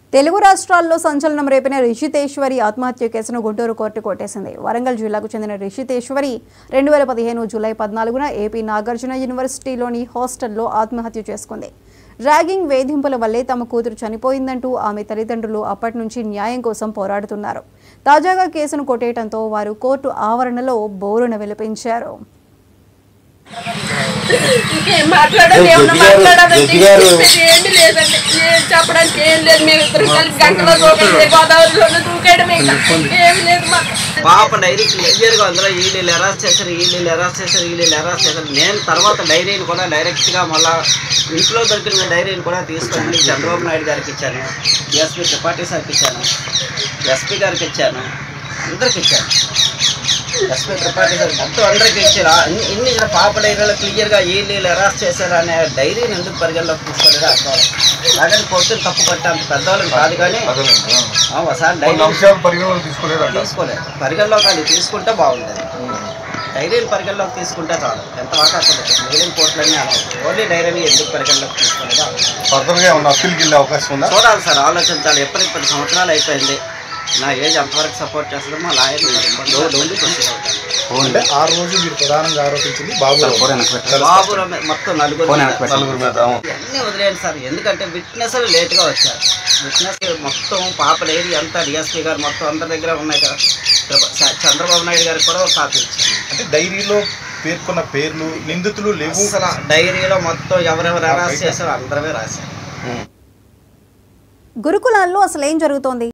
తెలుగు రాష్ట్రాల్లో సంచలనం రేపిన రిషితేశ్వరి ఆత్మహత్య కేసును గుంటూరు కోర్టు కొట్టేసింది వరంగల్ జిల్లాకు చెందిన రిషితేశ్వరి రెండు వేల పదిహేను జూలై పద్నాలుగున ఏపీ నాగార్జున యూనివర్సిటీలోని హాస్టల్లో ఆత్మహత్య చేసుకుంది ర్యాగింగ్ వేధింపుల వల్లే తమ కూతురు చనిపోయిందంటూ ఆమె తల్లిదండ్రులు అప్పటి నుంచి న్యాయం కోసం పోరాడుతున్నారు తాజాగా కేసును కొట్టేయడంతో వారు కోర్టు ఆవరణలో బోరున విలపించారు ఇంకేం మాట్లాడాలి ఏమన్నా జడ్జి గారు- మాట్లాడాలంటే జడ్జి గారు- చెప్పేది ఏంటి లేదండి ఏం చెప్పడానికి ఏం లేదు మేము ఇద్దరు కలిసి గంటలో దూకండి గోదావరిలోనే దూకేయడమే ఇంకా. ఏమీ లేదు మాకు పాప డైరీ క్లియర్గా అందులో వీళ్ళు ఎరాస్ చేశారు వీళ్ళు ఎరాస్ చేశారు వీళ్ళు ఎరాస్ చేశారు నేను తర్వాత డైరీని కూడా డైరెక్ట్గా మళ్ళా ఇంట్లో దొరికిన డైరీని కూడా తీసుకొని చంద్రబాబు నాయుడు గారికి ఇచ్చాను ఎస్పీ త్రిపాఠి సార్కి ఇచ్చాను ఎస్పీ గారికి ఇచ్చాను అందరికి ఇచ్చాను ఎస్పీ త్రిపాఠి సార్ మొత్తం అందరికి ఇచ్చారు ఆ ఇన్ని ఇన్ని ఇలా పాప డైరీలో క్లియర్గా వీళ్ళు వీళ్ళు ఎరాస్ చేశారు అనే డైరీని ఎందుకు పరిగణలోకి తీసుకోలేదు అర్థం అలాగని కోర్టుని తప్పు పట్టే అంత పెద్దవాళ్ళని కాదు కానీ ఆ, ఒకసారి కొన్ని డైరీ అంశాలు పరిగణలోకి తీసుకోలేదంట తీసుకోలేదు పరిగణలోకి అది తీసుకుంటే బాగుంటుంది డైరీని పరిగణలోకి తీసుకుంటే చాలు ఎంత మాట్లాడుతుంది మిగిలిన కోట్లన్నీ అలా ఓన్లీ డైరీని ఎందుకు పరిగణలోకి తీసుకోలేదో ఫర్దర్ గా ఏమన్నా అప్పీల్కి వెళ్ళే అవకాశం ఉందా చూడాలి సార్ ఆలోచించాలి ఎప్పటికి పది సంవత్సరాలు అయిపోయింది నా ఏజ్ ఎంతవరకు సపోర్ట్ చేస్తుందో మా లాయర్ డోండి ప్రొసీడ్ అవుతాను అంటే ఆ రోజు మీరు ప్రధానంగా ఆరోపించింది బాబు బాబు రమే- మొత్తం నలుగురు మీద. నలుగురు మీద అవును. ఇవన్నీ వదిలేయండి సార్ ఎందుకంటే విట్నెస్ లేట్గా వచ్చారు విట్నెస్ మొత్తం పాప డైరీ అంతా డిఎస్పీ గారు మొత్తం అందరి దగ్గర ఉన్నాయి కదా చ- చంద్రబాబు నాయుడు గారికి కూడా ఒక కాపీ ఇచ్చాను అంటే డైరీలో పేర్కొన్న పేర్లు నిందితులు లేవు అసలు డైరీలో మొత్తం ఎవరెవరు అరెస్ట్ చేశారో అందరమే రాశారు గురుకులాల్లో అసలు ఏం జరుగుతోంది